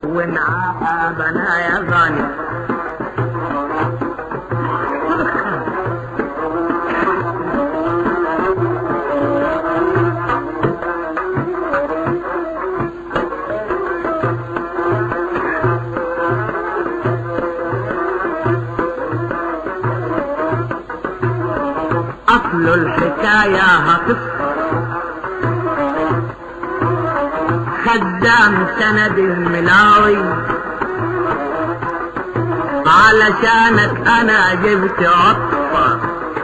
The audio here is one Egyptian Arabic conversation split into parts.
ومعاها بنايا غانم أصل الحكاية هطف خدام سند الملاوي علشانك أنا جبت عطفة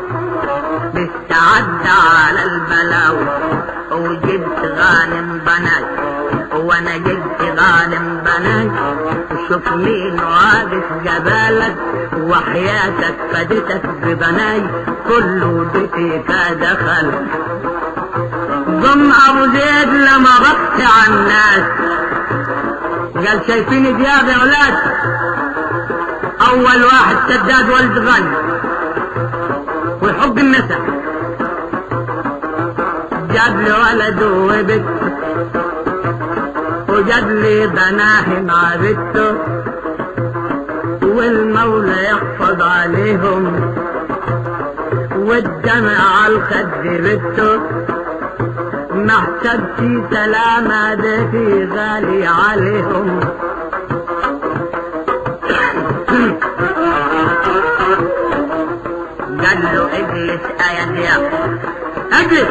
مستعد على البلاوي وجبت غانم بنات وانا جبت غانم بنات شوف مين واقف جبالك وحياتك فدتك ببناي كله بيتك دخل ضم ابو زيد لما بحث عن الناس قال شايفين دياب يا ولاد اول واحد سداد ولد غني ويحب النسب جاب لي ولد وبنت وجاب لي بناه مع بنته والمولى يحفظ عليهم والدمع على الخد بنته ما حسبتي سلامة ده في غالي عليهم قال له اجلس آية دياب اجلس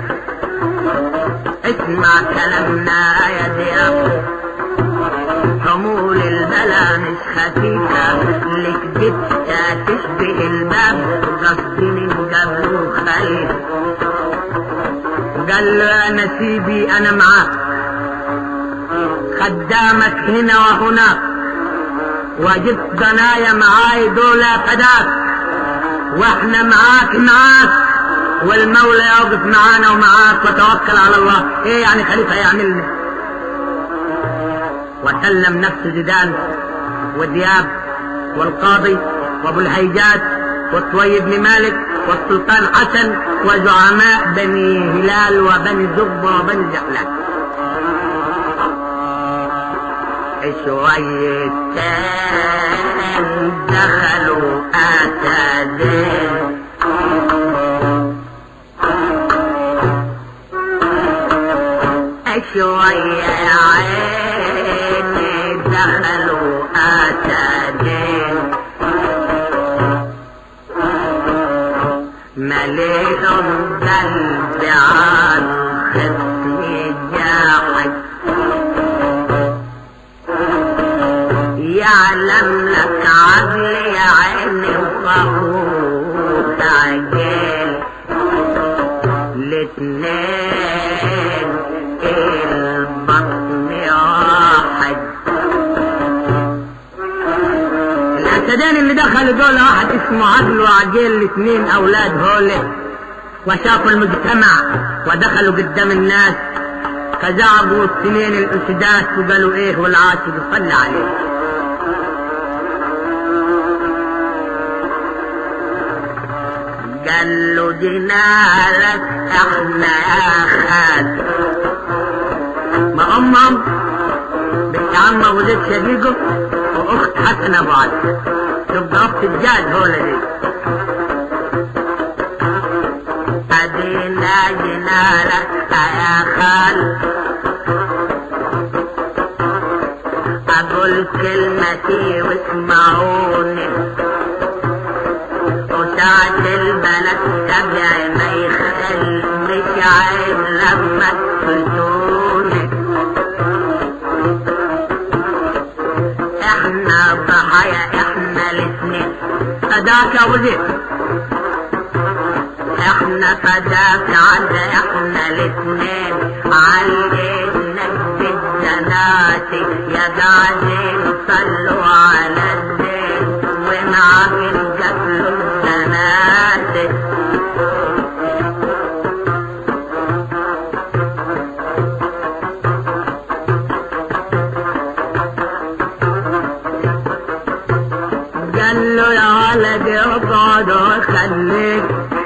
اسمع كلامنا يا دياب حمول البلا مش خفيفة لك جبتها تشبه الباب غصب من قبله خليل قال له يا نسيبي انا معاك خدامك هنا وهناك وجبت بنايا معاي دول فداك واحنا معاك معاك والمولى يوقف معانا ومعاك وتوكل على الله ايه يعني خليفة يعملنا وسلم نفسه زيدان ودياب والقاضي وابو الهيجات والطويب بن مالك والسلطان حسن وزعماء بني هلال وبني زبة وبني زحلان شوية دخلوا أسدين شوية يا عيني دخلوا أسدين مليهم قلبي عن خطي جاحد يعلم لك عقلي يا عيني وخوف عجل الاتنين البطن واحد الاسدين اللي دخلوا دول واحد اسمه عدل وعجيل الاثنين اولاد هوله وشافوا المجتمع ودخلوا قدام الناس فزعقوا الاثنين الاسدات وقالوا ايه والعاشق صلى عليه قال له دينارك احنا يا خال ما امهم بنت عم ابو زيد شقيقه واخت حسن ابو علي تبقى اخت الجاد هولا دي ادينا جنارك يا خال اقول كلمتي واسمعوني وساعة البنات تبعي ما يخل مش عيب لما تفوتوني احنا ضحايا احنا الاثنين فداك يا ابو زيد احنا فداك عد احنا الاثنين علينا بالزناتي يا قاعدين صلوا على الزين ومعاك القتل الزناتي قال له يا ولدي اقعد وخليك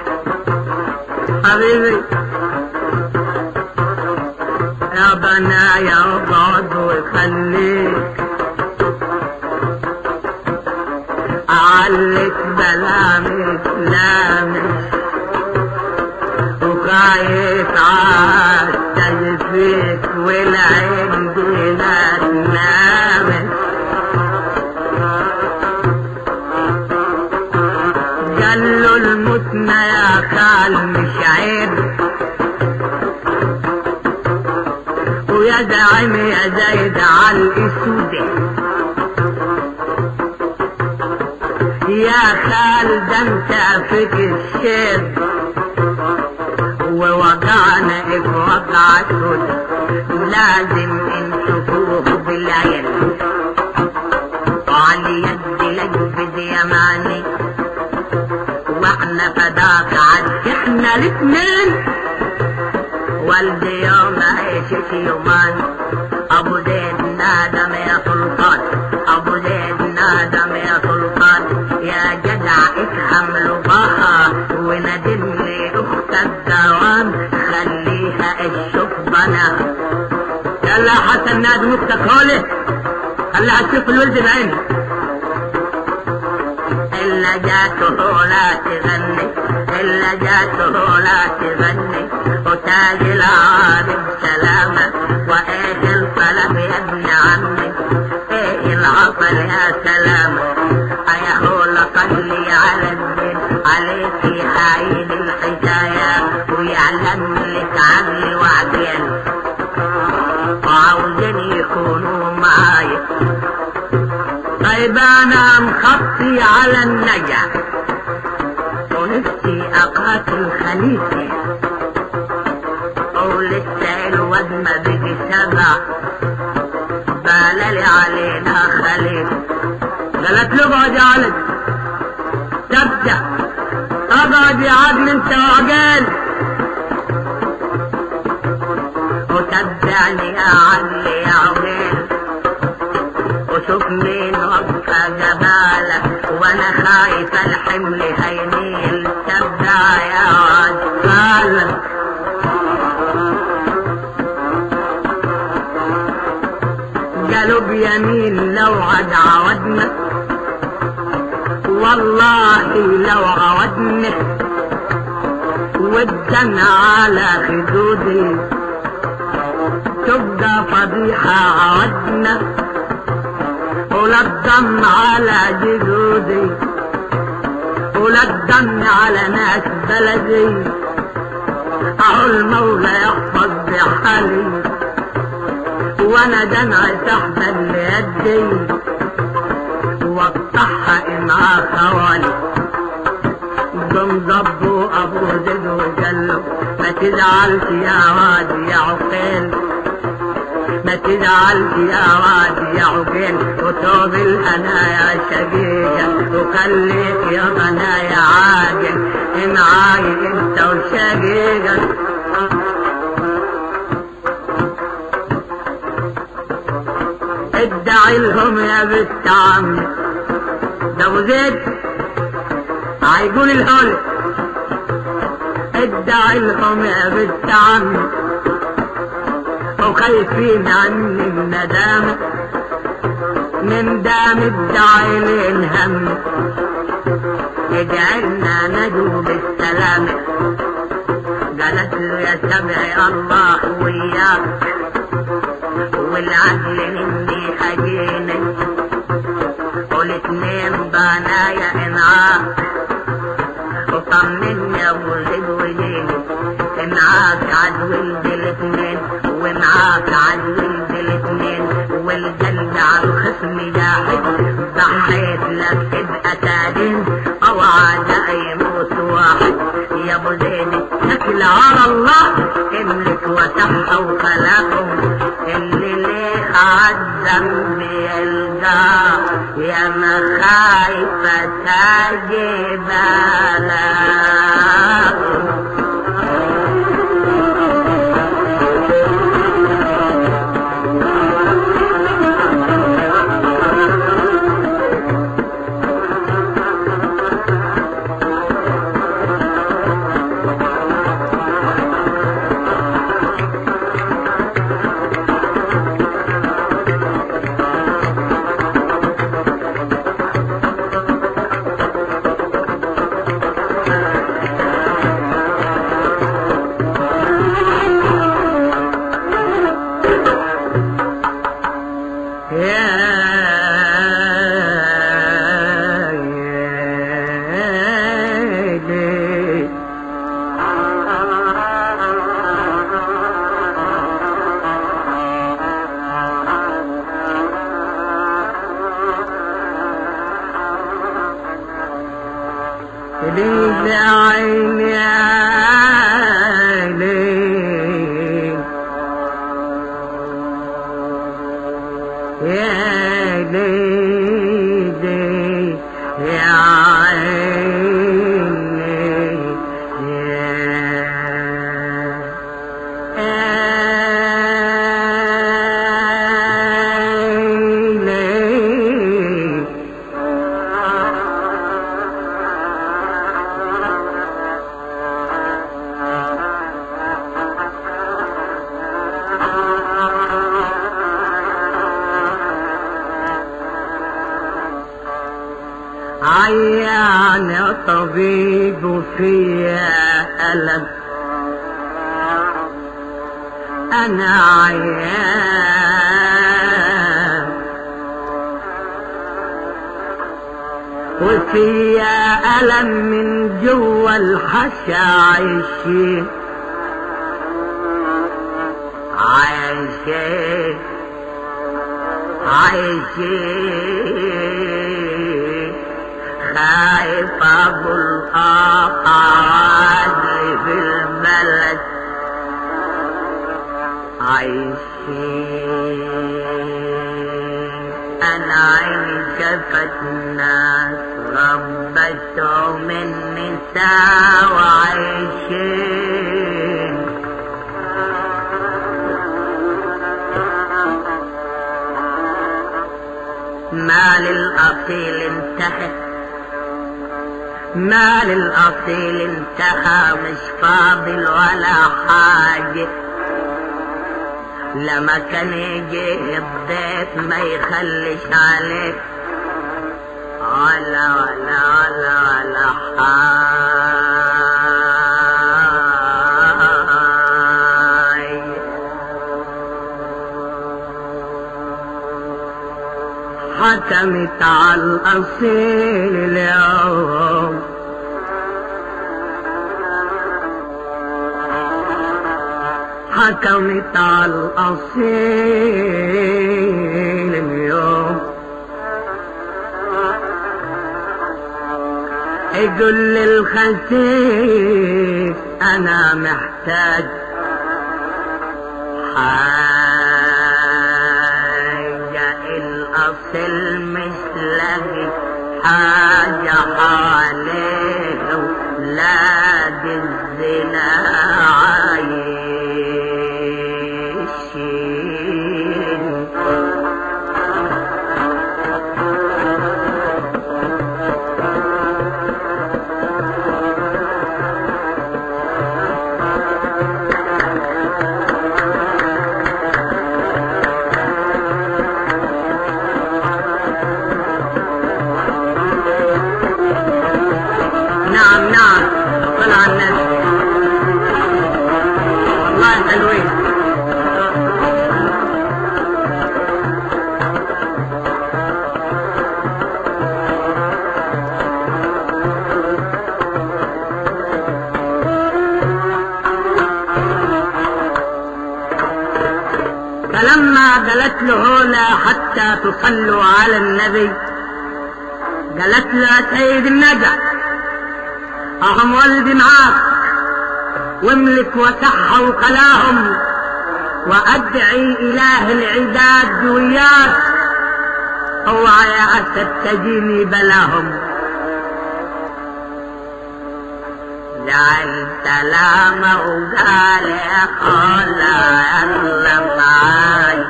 حبيبي يا بنايا اقعد وخليك لامس لامس وخايف عالسيد فيك والعين دي لا تنامس قال له المتنا يا خال مش عيب ويا زعيم يا زايد على الاسود يا خال ده انت فيك الشيب ووقعنا في وقع سود لازم نشوفوه بالعين وعلى يد لجبد يماني واحنا فداك عد احنا الاتنين والدي يوم عيشت يومان ابو زيد نادم يا سلطان ابو زيد نادم يا سلطان يا جدع افهم لباها وندمني اخت الدوام خليها الشوف بنا يلا يا حسن نادم اختك هولي خليها تشوف الولد بعينها إلا جاته لا تغني إلا جاته لا تغني وتاج العارف سلامة وإيه الطلب يا ابن عمي إيه العطل يا سلامة أيا هو صلي على الدين عليك عين الحكاية ويعلم لك عقلي وعدين وعاوزين يكونوا معايا طيب انا مخطي على النجا ونفسي اقاتل خليفه ولسه الواد ما بيجي سبع بالالي علينا خليفه قالت له اقعد يا ولد تبدا اقعد يا عدل انت وعقال وتبعني يا عدل يا عقال وشوف مين وقفة جبالة وانا خايف الحمل هيميل تبدع يا عجال قالوا بيمين لو عد عودنا والله لو عودنا والدم على خدودي تبقى فضيحة عودنا ولا الدم على جدودي ولا الدم على ناس بلدي اهو المولى يحفظ بحالي وانا دمع تحت يدي واقطعها مع خوالي قم ضبوا ابو زيد وجلو ما تزعلش يا وادي يا عقيل ما تزعلش يا وادي يا عقيل وتوب الانا يا شقيقة وخليك يا غنا يا عاقل معاي انت وشقيقة ادعي لهم يا بنت عمي ده ابو زيد هيقول الهول ادعي لهم يا بنت عمي وخايفين عني الندامة من دام ادعي لين هم ادعينا نجو بالسلامة قالت له يا سبعي الله وياك والعدل مني حجيني والاتنين بنايا انعاق وطمني يا ابو زيد وجيني انعاق عد ولد الاتنين ومعاك عد ولد الاتنين والجلد على الخصم جاحد ضحيت لك تبقى تادين او عاد يموت واحد يا ابو زيد اتكل على الله املك وتحت وخلاقهم اللي ليه عالذنب يلقاه يا ما خايفة تجيب يا ليل ليل عين يا ليل يا ليل يا عيني يا عيان يا طبيب فيا ألم أنا عيان وفيا ألم من جوا الحشا عايشين عايشين عايشين خايف ابو القاعد في البلد عايشين انا عيني شفت ناس ربته من نساء وعايشين مال الأصيل انتهى مال الأصيل انتهى مش فاضل ولا حاجة لما كان يجي الضيف ما يخليش عليه ولا ولا ولا ولا حاجة حكمت على الأصيل اليوم حكمت على الأصيل اليوم يقول للخسيس أنا محتاج حاجة الأصل مش لاقي حاجة حواليه لا دي الزنا عايشين نعم نعم طلع الناس والله حلوين فلما قالت له هولا حتى تصلوا على النبي قالت له يا سيد النجا أهم ولدي معاك واملك وسح وقلاهم وأدعي إله العباد وياك اوعى يا أسد تجيني بلاهم جعل سلامة وقال يا خلا يلا معاي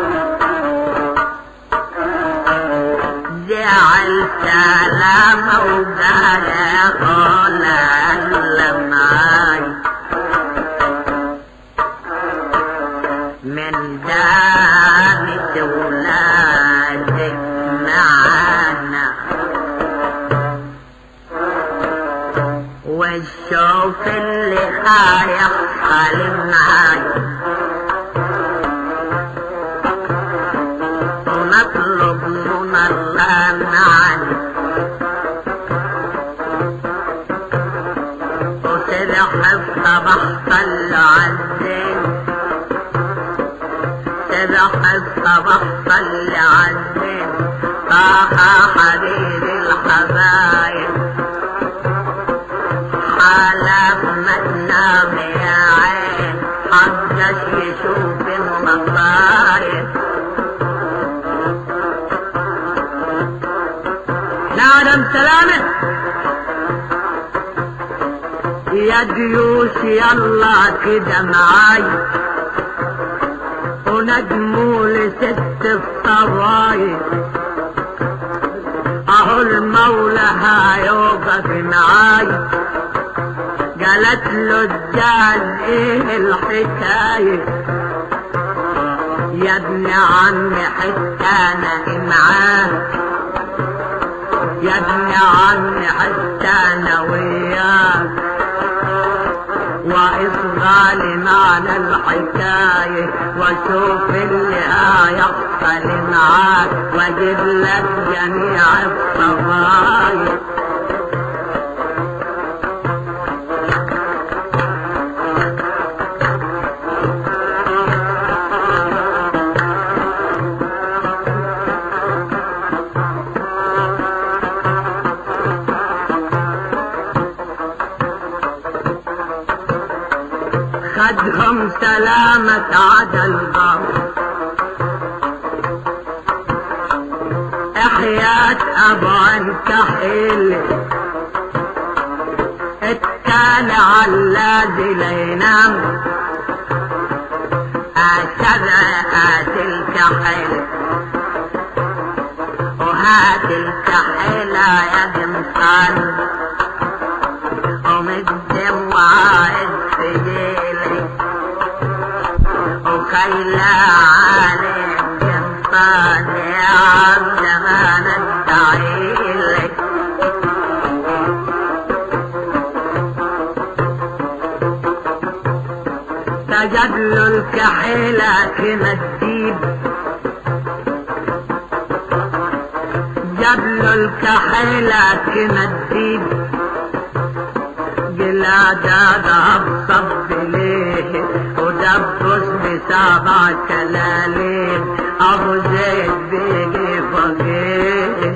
جعل سلامة وقال يا خلا يلا معاي من دامة ولادك معانا والشوف اللي خايف خالي معاي نطلب من الله معنا وسرح الصبح صلوا عالزين سرح الصبح صلوا عالزين طه حبيب الحبايب حالك ما تنام يا عين حقك يشوف المصايب نعم سلامة يا ديوش يلا كده معاي ونجموا لست الصوايب اهو المولى هيوقف معاي قالت له الجال ايه الحكاية يا ابن عمي حتى انا معاه يا ابن عمي حتى انا وياك واصغى معنى الحكاية واشوف اللي هيحصل معاك واجيب لك جميع الصغاير خدهم سلامة عدا الغم احياة ابو انكحيل اتكال على الذي لا ينام اشبعت الكحيل وهات الكحيلة يا جمصان ومقدم وعايد في جيلي وكيلا عليك جنطان يا عم زمان الدعيلي سجد له الكحيلة كما تجيب جاب له الكحيلة كما تجيب جلادة ذهب صب ليه ودبس بسبع كلاليب ابو زيد بيجي فقيه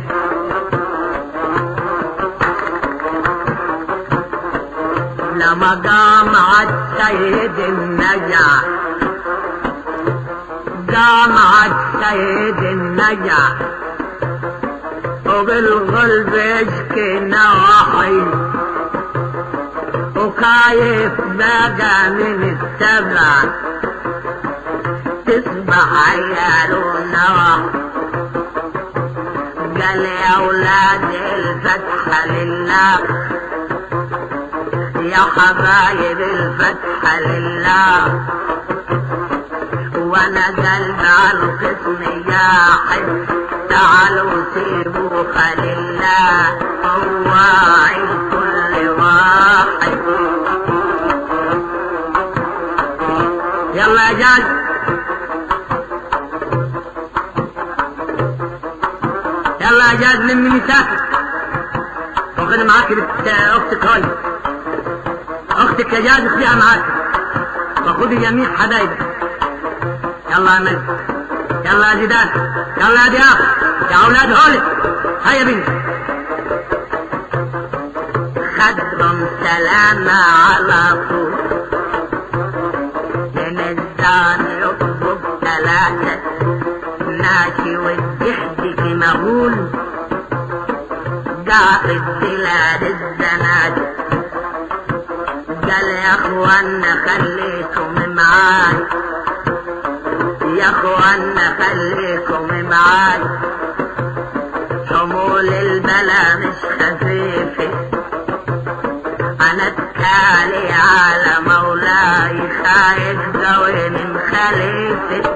لما قام عالسيد النجع قام عالسيد النجع وبالغلب يشكي نواحي وخايف بقى من السبع تصبح عياله نوى قال يا اولاد الفتحة لله يا حبايب الفتحة لله وانا قلب على القسم ياحد تعالوا سيبوا لله هو عيد كل واحد يلا يا جاد يلا يا جاد لمي مسافر وخد معاك بنت اختك هاي اختك يا جاد خديها معاك وخدي جميع حبايبك يلا يا مجد يلا يا زيدان يلا يا دياب يا اولاد هولي هيا بنتي خدهم سلامة على طول من الزان يطلب ثلاثة ماشي والجحد مهول قاعد بلاد الزناد قال يا اخوانا خليكم معاي يا اخوانا خليكم معاي حمول البلا مش خفيفه انا اتكالي على مولاي خايف قوي من خليفه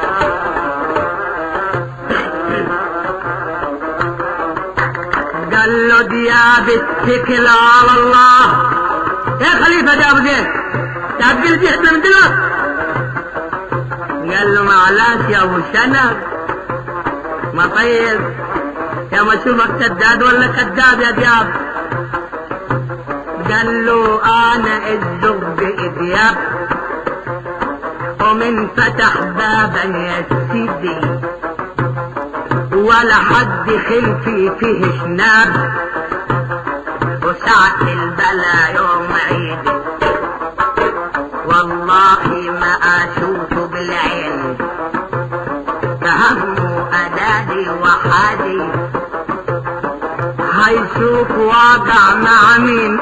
قال له دياب اتكل على الله يا خليفة يا ابو زيد تعبقل دي احنا من دلوقتي قال له معلاش يا ابو سنة ما طيب يا ما اشوفك سداد ولا كذاب يا دياب قال له انا الزغ ادياب ومن فتح بابا يا سيدي ولا حد خلفي فيه شناب وساعة البلا يوم عيدي والله ما اشوفه بالعين فهموا ادادي وحادي هيشوف واقع مع مين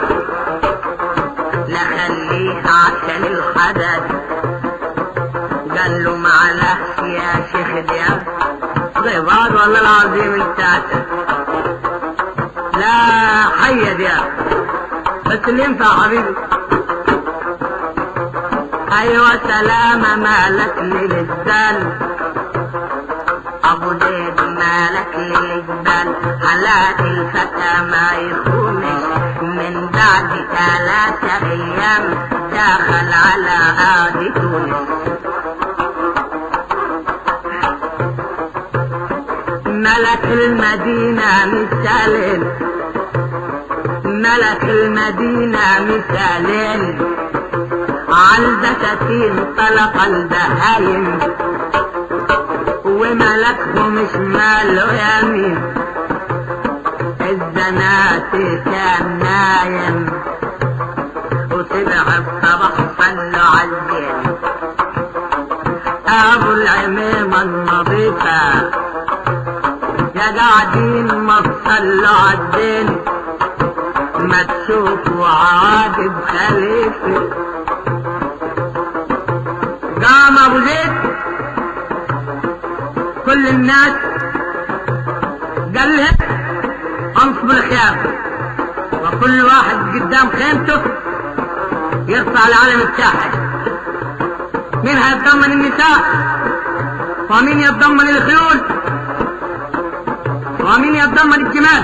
لخليها عشان الحدث قال له معلش يا شيخ دياب غيبات والله العظيم التاسع لا حي دياب بس اللي ينفع حبيبي ايوه سلامة مالك للزال ابو زيد مالك للجبال حالات الفتى ما يخونش من بعد ثلاثة ايام دخل على عاد تونس ملك المدينة مثالين ملك المدينة مثالين عالبساتين طلق البهايم وملكهم شمال ويمين الزنات كان نايم وسبع الصبح صلوا عالزين ابو العميمة النظيفة يا قاعدين ما تصلوا عالدين ما تشوفوا عادب خليفه قام ابو زيد كل الناس قال له انصب الخيام وكل واحد قدام خيمته يرفع العلم التاحد مين هيتضمن النساء ومين يتضمن الخيول ومين يتضمن الجمال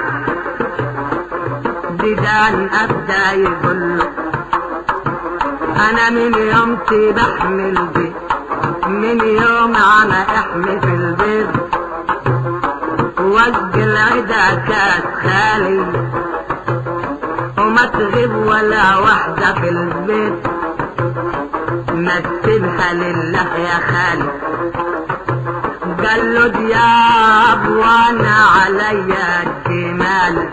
بدان ابدا يقول له انا من يومتي بحمل بي من يوم انا احمي في البيت وجه العدا كانت خالي وما تغيب ولا واحدة في البيت مثلها لله يا خالي قال له دياب وانا عليا الجمال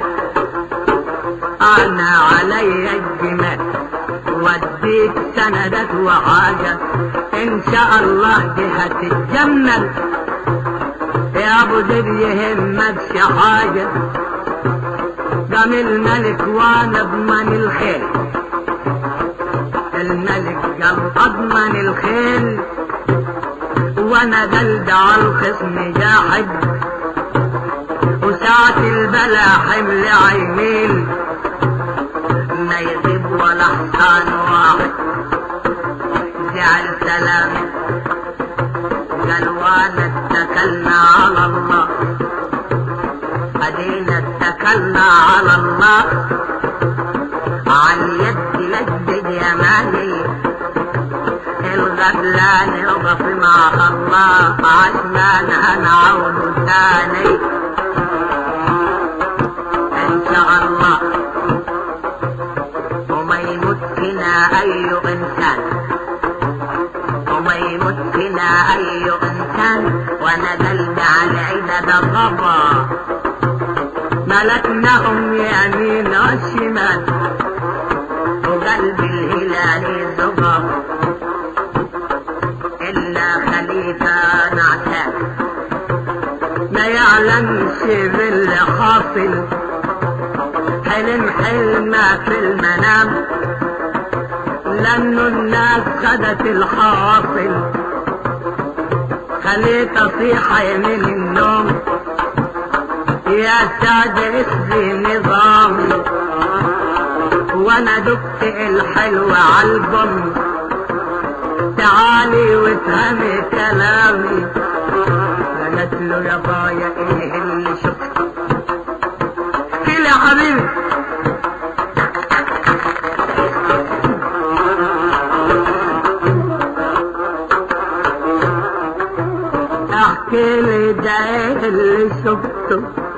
انا عليا الجمال وديك سندت وحاجة ان شاء الله دي هتتجمل يا ابو زيد يهمك حاجة قام الملك وانا اضمن الخيل الملك قال اضمن الخيل وانا جلد على الخصم جاحد وساعة البلا حمل عينين ما يغيب ولا حصان واحد جعل سلام قال وانا اتكلنا على الله ادينا اتكلنا على الله عن يد لجد يماني الغفلان يقف مع الله عشان هنعود تاني ان شاء الله وما يموت فينا اي انسان وما يموت فينا اي انسان ونزلت على عدد الغضا ملكناهم يمين وشمال وقلب الهلال زغر الا خليفه نعتاد ما يعلمش باللي حاصل حلم حلمه في المنام لانه الناس خدت الحاصل خليت اصيح من النوم يا سادة اسري نظامي وانا دقت الحلو عالبم تعالي وافهمي كلامي قالت له يا بايا ايه اللي شفت كل يا حبيبي احكي لي ده ايه اللي شفته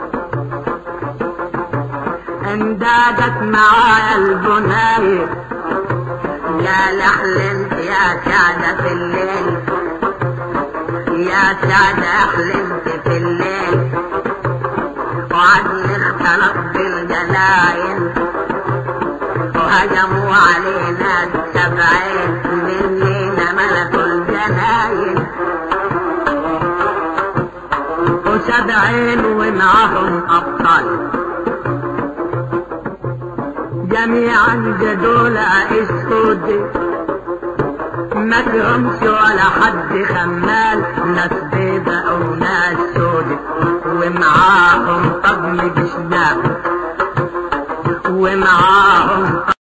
اندادت معايا البناية يا لحلمت يا سعدة في الليل يا سعدة حلمت في الليل وعدني اختلط بالجناين وهجموا علينا السبعين منينا ملكوا الجناين وسبعين ومعهم أبطال جميعا جدول اسود ما فيهمش ولا حد خمال ناس بيضة وناس سود ومعاهم طقم جشناب ومعاهم